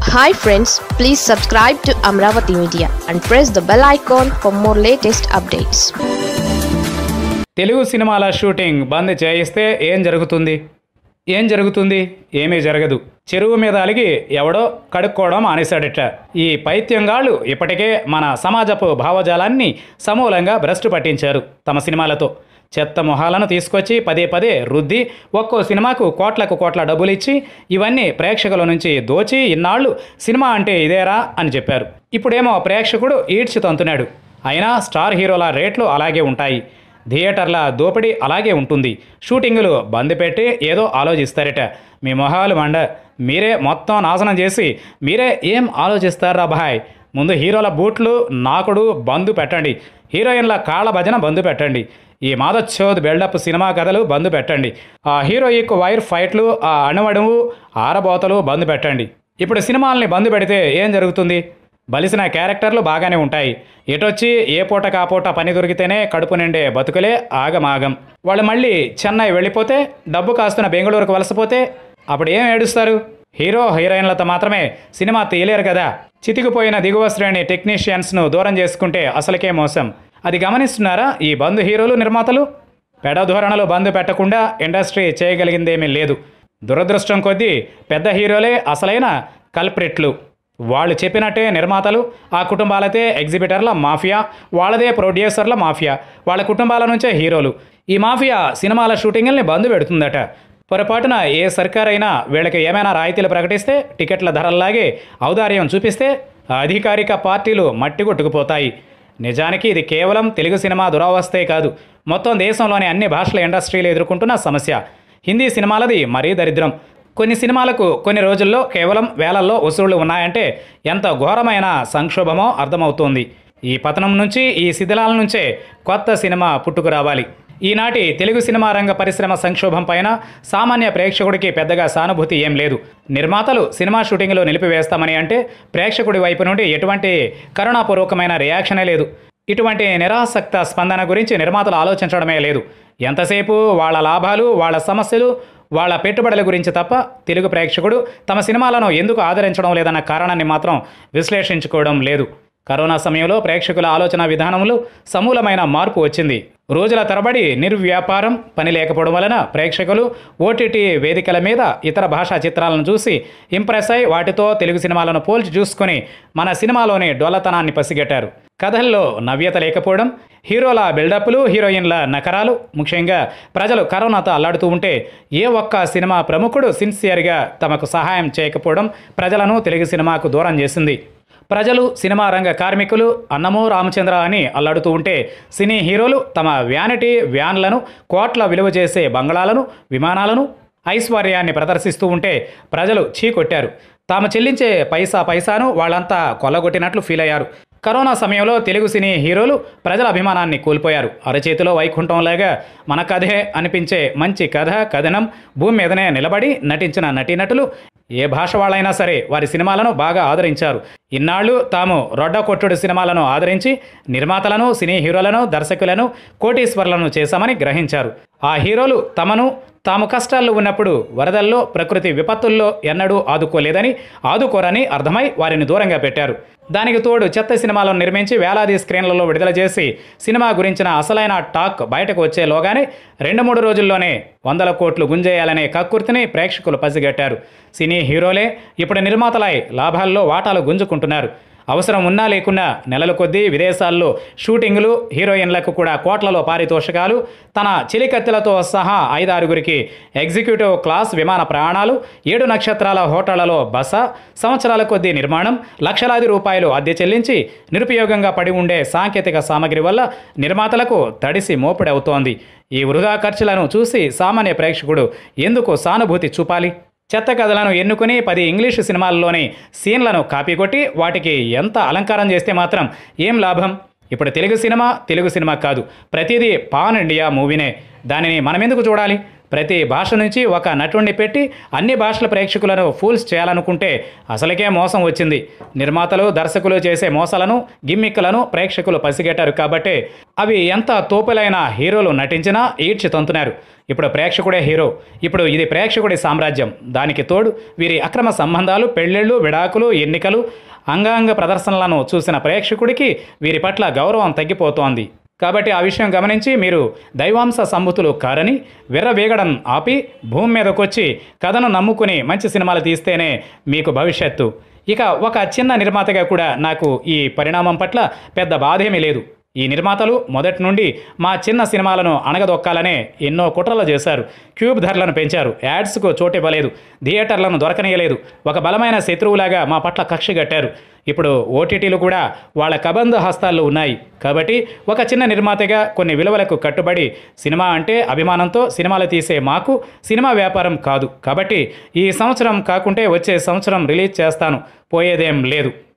hi friends please subscribe to Amaravati media and press the bell icon for more latest updates Telugu సినిమాల shooting బంద్ చేయిస్తే ఏం జరుగుతుంది ఏం జరుగుతుంది ఏమీ జరగదు చెరువు మీద అలిగి ఎవడో కడుక్కోవడం మానేశాడట ఈ పైత్యంగాళ్ళు ఇప్పటికే మన సమాజపు భావజాలాన్ని సమూలంగా భ్రష్టు పట్టించారు తమ సినిమాలతో చెత్త మొహాలను తీసుకొచ్చి పదే పదే రుద్ది ఒక్కో సినిమాకు కోట్లకు కోట్ల డబ్బులు ఇచ్చి ఇవన్నీ ప్రేక్షకుల నుంచి దోచి ఇన్నాళ్ళు సినిమా అంటే ఇదేరా అని చెప్పారు ఇప్పుడేమో ప్రేక్షకుడు ఈడ్చి తంతున్నాడు అయినా స్టార్ హీరోల రేట్లు అలాగే ఉంటాయి థియేటర్ల దోపిడీ అలాగే ఉంటుంది షూటింగులు బంద్ పెట్టి ఏదో ఆలోచిస్తారట మీ మొహాలు మండ మీరే మొత్తం నాశనం చేసి మీరే ఏం ఆలోచిస్తారా బాయ్ ముందు హీరోల బూట్లు నాకుడు బంద్ పెట్టండి హీరోయిన్ల కాళ్ళ భజన బంద్ పెట్టండి ఈ మాదచ్చోద్ బిల్డప్ సినిమా కథలు బంద్ పెట్టండి ఆ హీరోయిక్ వైర్ ఫైట్లు ఆ అణువడువు ఆరబోతలు బంద్ పెట్టండి ఇప్పుడు సినిమాల్ని బంద్ పెడితే ఏం జరుగుతుంది బలిసిన క్యారెక్టర్లు బాగానే ఉంటాయి ఎటొచ్చి ఏ పూట కాపూట పని దొరికితేనే కడుపు నిండే బతుకులే ఆగమాగం వాళ్ళు మళ్ళీ చెన్నై వెళ్ళిపోతే డబ్బు కాస్తున్న బెంగళూరుకు వలసపోతే అప్పుడు ఏం ఏడుస్తారు హీరో హీరోయిన్లతో మాత్రమే సినిమా తీయలేరు కదా చితికిపోయిన దిగువ శ్రేణి టెక్నీషియన్స్ను దూరం చేసుకుంటే అసలుకే మోసం అది గమనిస్తున్నారా ఈ బంధు హీరోలు నిర్మాతలు పెడధోరణలు బంద్ పెట్టకుండా ఇండస్ట్రీ చేయగలిగిందేమీ లేదు దురదృష్టం కొద్దీ పెద్ద హీరోలే అసలైన కల్ప్రిట్లు వాళ్ళు చెప్పినట్టే నిర్మాతలు ఆ కుటుంబాలతే ఎగ్జిబిటర్ల మాఫియా వాళ్ళదే ప్రొడ్యూసర్ల మాఫియా వాళ్ళ కుటుంబాల నుంచే హీరోలు ఈ మాఫియా సినిమాల షూటింగ్ని బంద్ పెడుతుందట పొరపాటున ఏ సర్కార్ అయినా వీళ్ళకి ఏమైనా రాయితీలు ప్రకటిస్తే టికెట్ల ధరల్లాగే ఔదార్యం చూపిస్తే ఆ అధికారిక పార్టీలు మట్టి కొట్టుకుపోతాయి నిజానికి ఇది కేవలం తెలుగు సినిమా దురవస్థే కాదు మొత్తం దేశంలోని అన్ని భాషల ఇండస్ట్రీలు ఎదుర్కొంటున్న సమస్య హిందీ సినిమాలది మరీ దరిద్రం కొన్ని సినిమాలకు కొన్ని రోజుల్లో కేవలం వేలల్లో వసూళ్లు ఉన్నాయంటే ఎంత ఘోరమైన సంక్షోభమో అర్థమవుతోంది ఈ పతనం నుంచి ఈ శిథిలాల నుంచే కొత్త సినిమా పుట్టుకురావాలి ఈనాటి తెలుగు సినిమా రంగ పరిశ్రమ సంక్షోభం పైన సామాన్య ప్రేక్షకుడికి పెద్దగా సానుభూతి ఏం లేదు నిర్మాతలు సినిమా షూటింగ్లు నిలిపివేస్తామని అంటే ప్రేక్షకుడి వైపు నుండి ఎటువంటి కరుణాపూర్వకమైన రియాక్షనే లేదు ఇటువంటి నిరాసక్త స్పందన గురించి నిర్మాతలు ఆలోచించడమే లేదు ఎంతసేపు వాళ్ళ లాభాలు వాళ్ళ సమస్యలు వాళ్ళ పెట్టుబడుల గురించి తప్ప తెలుగు ప్రేక్షకుడు తమ సినిమాలను ఎందుకు ఆదరించడం లేదన్న కారణాన్ని మాత్రం విశ్లేషించుకోవడం లేదు కరోనా సమయంలో ప్రేక్షకుల ఆలోచన విధానంలో సమూలమైన మార్పు వచ్చింది రోజుల తరబడి నిర్వ్యాపారం పని లేకపోవడం వలన ప్రేక్షకులు ఓటీటీ వేదికల మీద ఇతర భాషా చిత్రాలను చూసి ఇంప్రెస్ అయి వాటితో తెలుగు సినిమాలను పోల్చి చూసుకొని మన సినిమాలోని డొల్లతనాన్ని పసిగట్టారు కథల్లో నవ్యత లేకపోవడం హీరోల బిల్డప్లు హీరోయిన్ల నకరాలు ముఖ్యంగా ప్రజలు కరోనాతో అల్లాడుతూ ఉంటే ఏ ఒక్క సినిమా ప్రముఖుడు సిన్సియర్గా తమకు సహాయం చేయకపోవడం ప్రజలను తెలుగు సినిమాకు దూరం చేసింది ప్రజలు సినిమా రంగ కార్మికులు అన్నమో రామచంద్ర అని అల్లాడుతూ ఉంటే సినీ హీరోలు తమ వ్యానిటీ వ్యాన్లను కోట్ల విలువ చేసే బంగళాలను విమానాలను ఐశ్వర్యాన్ని ప్రదర్శిస్తూ ఉంటే ప్రజలు చీకొట్టారు తాము చెల్లించే పైసా పైసాను వాళ్ళంతా కొల్లగొట్టినట్లు ఫీల్ అయ్యారు కరోనా సమయంలో తెలుగు సినీ హీరోలు ప్రజల అభిమానాన్ని కోల్పోయారు అరచేతిలో వైకుంఠంలాగా మన కథే అనిపించే మంచి కథ కథనం భూమి మీదనే నిలబడి నటించిన నటీనటులు ఏ భాష వాళ్ళైనా సరే వారి సినిమాలను బాగా ఆదరించారు ఇన్నాళ్ళు తాము రొడ్డ కొట్టుడు సినిమాలను ఆదరించి నిర్మాతలను సినీ హీరోలను దర్శకులను కోటీశ్వర్లను చేశామని గ్రహించారు ఆ హీరోలు తమను తాము కష్టాల్లో ఉన్నప్పుడు వరదల్లో ప్రకృతి విపత్తుల్లో ఎన్నడూ ఆదుకోలేదని ఆదుకోరని అర్థమై వారిని దూరంగా పెట్టారు దానికి తోడు చెత్త సినిమాలను నిర్మించి వేలాది స్క్రీన్లలో విడుదల చేసి సినిమా గురించిన అసలైన టాక్ బయటకు వచ్చేలోగానే రెండు మూడు రోజుల్లోనే వందల కోట్లు గుంజేయాలనే కక్కుర్తిని ప్రేక్షకులు పసిగట్టారు సినీ హీరోలే ఇప్పుడు నిర్మాతలై లాభాల్లో వాటాలు గుంజుకుంటున్నారు అవసరం ఉన్నా లేకున్నా నెలల కొద్దీ విదేశాల్లో షూటింగులు హీరోయిన్లకు కూడా కోట్లలో పారితోషకాలు తన చిలికత్తెలతో సహా ఐదారుగురికి ఎగ్జిక్యూటివ్ క్లాస్ విమాన ప్రయాణాలు ఏడు నక్షత్రాల హోటళ్లలో బస సంవత్సరాల కొద్దీ నిర్మాణం లక్షలాది రూపాయలు అద్దె చెల్లించి నిరుపయోగంగా పడి ఉండే సాంకేతిక సామగ్రి వల్ల నిర్మాతలకు తడిసి మోపిడవుతోంది ఈ వృధా ఖర్చులను చూసి సామాన్య ప్రేక్షకుడు ఎందుకు సానుభూతి చూపాలి చెత్త కథలను ఎన్నుకుని పది ఇంగ్లీషు సినిమాల్లోని సీన్లను కాపీ కొట్టి వాటికి ఎంత అలంకారం చేస్తే మాత్రం ఏం లాభం ఇప్పుడు తెలుగు సినిమా తెలుగు సినిమా కాదు ప్రతిదీ పాన్ ఇండియా మూవీనే దానిని మనమెందుకు చూడాలి ప్రతి భాష నుంచి ఒక నటుడిని పెట్టి అన్ని భాషల ప్రేక్షకులను ఫూల్స్ చేయాలనుకుంటే అసలుకే మోసం వచ్చింది నిర్మాతలు దర్శకులు చేసే మోసాలను గిమ్మిక్కులను ప్రేక్షకులు పసిగట్టారు కాబట్టే అవి ఎంత తోపులైన హీరోలు నటించినా ఈడ్చి తంతున్నారు ఇప్పుడు ప్రేక్షకుడే హీరో ఇప్పుడు ఇది ప్రేక్షకుడి సామ్రాజ్యం దానికి తోడు వీరి అక్రమ సంబంధాలు పెళ్ళిళ్ళు విడాకులు ఎన్నికలు అంగాంగ ప్రదర్శనలను చూసిన ప్రేక్షకుడికి వీరి పట్ల గౌరవం తగ్గిపోతోంది కాబట్టి ఆ విషయం గమనించి మీరు దైవాంశ సంబుతులు కారని విర్రవీగడం ఆపి భూమి మీదకొచ్చి కథను నమ్ముకుని మంచి సినిమాలు తీస్తేనే మీకు భవిష్యత్తు ఇక ఒక చిన్న నిర్మాతగా కూడా నాకు ఈ పరిణామం పట్ల పెద్ద బాధేమీ లేదు ఈ నిర్మాతలు మొదటి నుండి మా చిన్న సినిమాలను అణగదొక్కాలనే ఎన్నో కుట్రలు చేశారు క్యూబ్ ధరలను పెంచారు యాడ్స్కు చోటివ్వలేదు థియేటర్లను దొరకనీయలేదు ఒక బలమైన శత్రువులాగా మా పట్ల కక్ష కట్టారు ఇప్పుడు ఓటీటీలు కూడా వాళ్ళ కబంధ హస్తాల్లో ఉన్నాయి కాబట్టి ఒక చిన్న నిర్మాతగా కొన్ని విలువలకు కట్టుబడి సినిమా అంటే అభిమానంతో సినిమాలు తీసే మాకు సినిమా వ్యాపారం కాదు కాబట్టి ఈ సంవత్సరం కాకుంటే వచ్చే సంవత్సరం రిలీజ్ చేస్తాను పోయేదేం లేదు